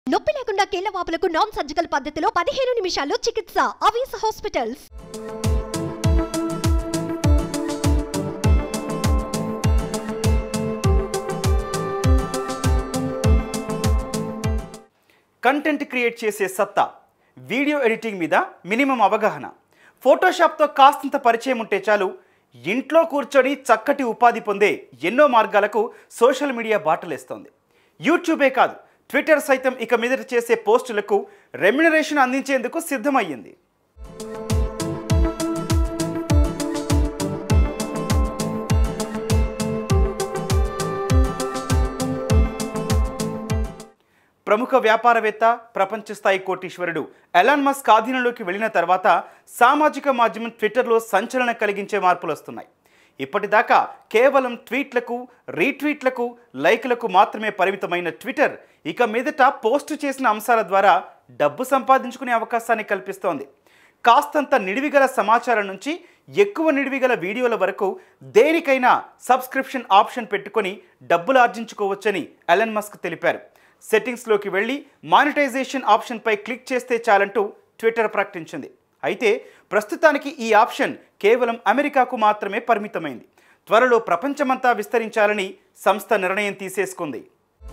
నొప్పి లేకుండా కీళ్ల వాపులకు నాన్ సర్జికల్ పద్ధతిలో పదిహేను నిమిషాల్లో చికిత్స అవీస్ హాస్పిటల్స్ కంటెంట్ క్రియేట్ చేసే సత్తా వీడియో ఎడిటింగ్ మీద మినిమం అవగాహన ఫోటోషాప్తో కాస్తంత పరిచయం ఉంటే చాలు ఇంట్లో కూర్చొని చక్కటి ఉపాధి పొందే ఎన్నో మార్గాలకు సోషల్ మీడియా బాటలేస్తోంది యూట్యూబే కాదు ట్విట్టర్ సైతం ఇక మీదట చేసే పోస్టులకు రెమ్యునరేషన్ అందించేందుకు సిద్ధమయ్యింది ప్రముఖ వ్యాపారవేత్త ప్రపంచ స్థాయి కోటీశ్వరుడు ఎలాన్ మస్క్ ఆధీనంలోకి వెళ్ళిన తర్వాత సామాజిక మాధ్యమం ట్విట్టర్లో సంచలనం కలిగించే మార్పులు వస్తున్నాయి ఇప్పటిదాకా కేవలం ట్వీట్లకు రీట్వీట్లకు లైక్లకు మాత్రమే పరిమితమైన ట్విట్టర్ ఇక మీదట పోస్టు చేసిన అంశాల ద్వారా డబ్బు సంపాదించుకునే అవకాశాన్ని కల్పిస్తోంది కాస్తంత నిడివిగల సమాచారం నుంచి ఎక్కువ నిడివిగల వీడియోల వరకు దేనికైనా సబ్స్క్రిప్షన్ ఆప్షన్ పెట్టుకొని డబ్బులు ఆర్జించుకోవచ్చని ఎలన్ మస్క్ తెలిపారు సెట్టింగ్స్లోకి వెళ్ళి మానిటైజేషన్ ఆప్షన్పై క్లిక్ చేస్తే చాలంటూ ట్విట్టర్ ప్రకటించింది అయితే ప్రస్తుతానికి ఈ ఆప్షన్ కేవలం అమెరికాకు మాత్రమే పరిమితమైంది త్వరలో ప్రపంచమంతా విస్తరించాలని సంస్థ నిర్ణయం తీసేసుకుంది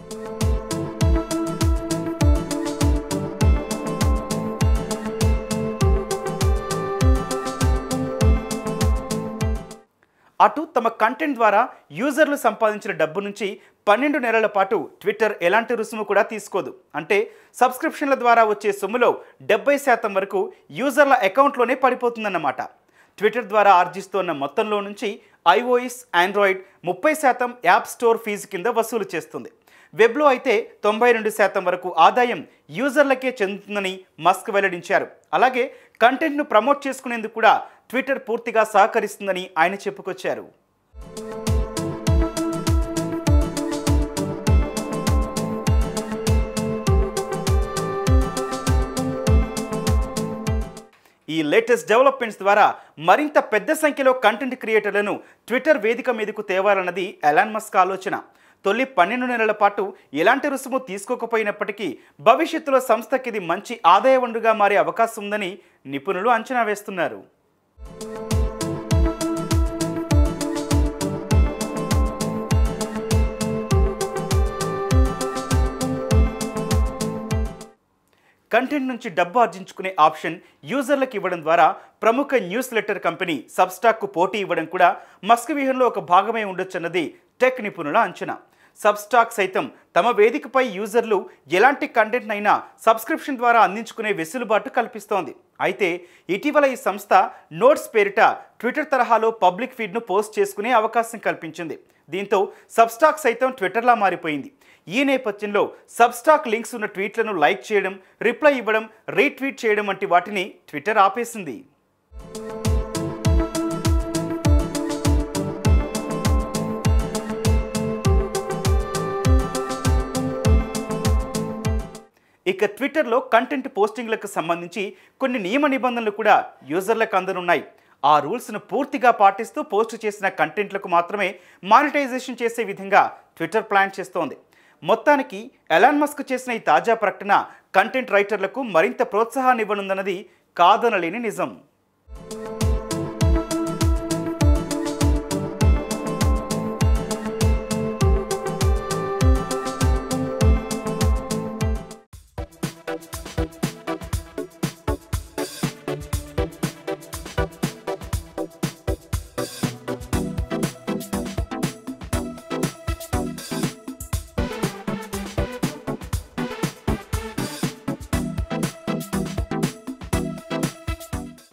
అటు తమ కంటెంట్ ద్వారా యూజర్లు సంపాదించిన డబ్బు నుంచి పన్నెండు నెలల పాటు ట్విట్టర్ ఎలాంటి రుసుము కూడా తీసుకోదు అంటే సబ్స్క్రిప్షన్ల ద్వారా వచ్చే సొమ్ములో డెబ్బై శాతం వరకు యూజర్ల అకౌంట్లోనే పడిపోతుందన్నమాట ట్విట్టర్ ద్వారా ఆర్జిస్తోన్న మొత్తంలో నుంచి ఐఓఎస్ ఆండ్రాయిడ్ ముప్పై శాతం యాప్ స్టోర్ ఫీజు కింద వసూలు చేస్తుంది వెబ్లో అయితే తొంభై రెండు శాతం వరకు ఆదాయం యూజర్లకే చెందుతుందని మస్క్ వెల్లడించారు అలాగే కంటెంట్ను ప్రమోట్ చేసుకునేందుకు కూడా ట్విట్టర్ పూర్తిగా సహకరిస్తుందని ఆయన చెప్పుకొచ్చారు ఈ లేటెస్ట్ డెవలప్మెంట్స్ ద్వారా మరింత పెద్ద సంఖ్యలో కంటెంట్ క్రియేటర్లను ట్విట్టర్ వేదిక మీదకు తేవాలన్నది ఎలాన్ మస్క్ ఆలోచన తొలి పన్నెండు నెలల పాటు ఎలాంటి రుసుము తీసుకోకపోయినప్పటికీ భవిష్యత్తులో సంస్థకి ఇది మంచి ఆదాయ వనరుగా మారే అవకాశం ఉందని నిపుణులు అంచనా వేస్తున్నారు కంటెంట్ నుంచి డబ్బు ఆర్జించుకునే ఆప్షన్ యూజర్లకు ఇవ్వడం ద్వారా ప్రముఖ న్యూస్ లెటర్ కంపెనీ సబ్స్టాక్కు పోటీ ఇవ్వడం కూడా మస్క్ వ్యూహంలో ఒక భాగమే ఉండొచ్చన్నది టెక్ నిపుణుల అంచనా సబ్స్టాక్ సైతం తమ వేదికపై యూజర్లు ఎలాంటి కంటెంట్ అయినా సబ్స్క్రిప్షన్ ద్వారా అందించుకునే వెసులుబాటు కల్పిస్తోంది అయితే ఇటీవల ఈ సంస్థ నోట్స్ పేరిట ట్విట్టర్ తరహాలో పబ్లిక్ ఫీడ్ను పోస్ట్ చేసుకునే అవకాశం కల్పించింది దీంతో సబ్స్టాక్ సైతం ట్విట్టర్లా మారిపోయింది ఈ నేపథ్యంలో సబ్స్టాక్ లింక్స్ ఉన్న ట్వీట్లను లైక్ చేయడం రిప్లై ఇవ్వడం రీట్వీట్ చేయడం వంటి వాటిని ట్విట్టర్ ఆపేసింది ఇక ట్విట్టర్లో కంటెంట్ పోస్టింగ్లకు సంబంధించి కొన్ని నియమ నిబంధనలు కూడా యూజర్లకు అందనున్నాయి ఆ రూల్స్ను పూర్తిగా పాటిస్తూ పోస్ట్ చేసిన కంటెంట్లకు మాత్రమే మానిటైజేషన్ చేసే విధంగా ట్విట్టర్ ప్లాన్ చేస్తోంది మొత్తానికి ఎలాన్ మస్క్ చేసిన ఈ తాజా ప్రకటన కంటెంట్ రైటర్లకు మరింత ప్రోత్సాహాన్ని ఇవ్వనుందన్నది కాదనలేని నిజం